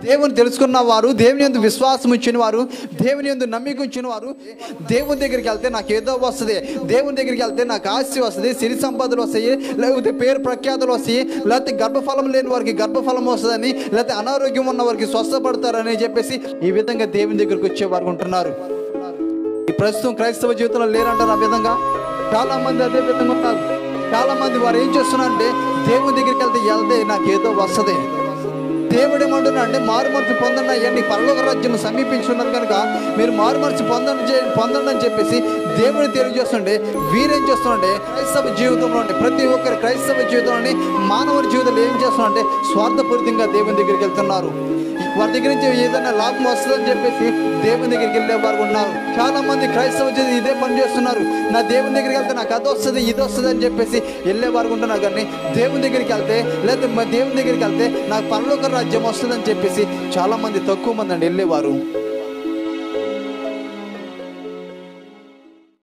దేవుని తెలుసుకున్న వారు దేవుని ఎందు విశ్వాసం ఇచ్చిన వారు దేవుని ఎందు నమ్మిక ఉంచిన వారు దేవుని దగ్గరికి వెళ్తే నాకు ఏదో వస్తుంది దేవుని దగ్గరికి వెళ్తే నాకు ఆస్తి వస్తుంది సిరి సంపదలు వస్తాయి లేకపోతే పేరు ప్రఖ్యాతులు వస్తాయి లేకపోతే గర్భఫలం లేని వారికి గర్భఫలం వస్తుందని లేకపోతే అనారోగ్యం ఉన్న వారికి స్వస్థపడతారని చెప్పేసి ఈ విధంగా దేవుని దగ్గరికి వచ్చేవారు ఉంటున్నారు ఈ ప్రస్తుతం క్రైస్తవ జీవితంలో లేరంటారు ఆ విధంగా చాలా మంది అదే విధంగా ఉన్నారు చాలా మంది వారు ఏం చేస్తున్నారంటే దేవుని దగ్గరికి వెళ్తే వెళ్తే నాకు ఏదో వస్తుంది దేవుడు ఏమంటున్నా అంటే మారు మనసు పొందండి అయ్యా నీ పరలోక రాజ్యం సమీపించున్నారు కనుక మీరు మారు మనసు పొందండి చే- పొందండి అని చెప్పేసి దేవుని తెలియజేస్తుంటే వీరేం చేస్తున్నారంటే క్రైస్తవ జీవితంలో ఉండే ప్రతి ఒక్కరి క్రైస్తవ జీవితంలోని మానవుడి జీవితంలో ఏం చేస్తున్నారంటే స్వార్థపూరితంగా దేవుని దగ్గరికి వెళ్తున్నారు వారి దగ్గర నుంచి ఏదైనా లాభం వస్తుందని చెప్పేసి దేవుని దగ్గరికి వెళ్ళే వారు ఉన్నారు చాలా మంది క్రైస్తవ జీవితం ఇదే పని చేస్తున్నారు నా దేవుని దగ్గరికి వెళ్తే నాకు అది వస్తుంది ఇది వస్తుంది అని చెప్పేసి వెళ్ళే వారు ఉంటున్నారు కానీ దేవుని దగ్గరికి వెళ్తే లేదా మా దేవుని దగ్గరికి వెళ్తే నాకు పరలోక రాజ్యం వస్తుందని చెప్పేసి చాలా మంది తక్కువ మంది అండి వెళ్ళేవారు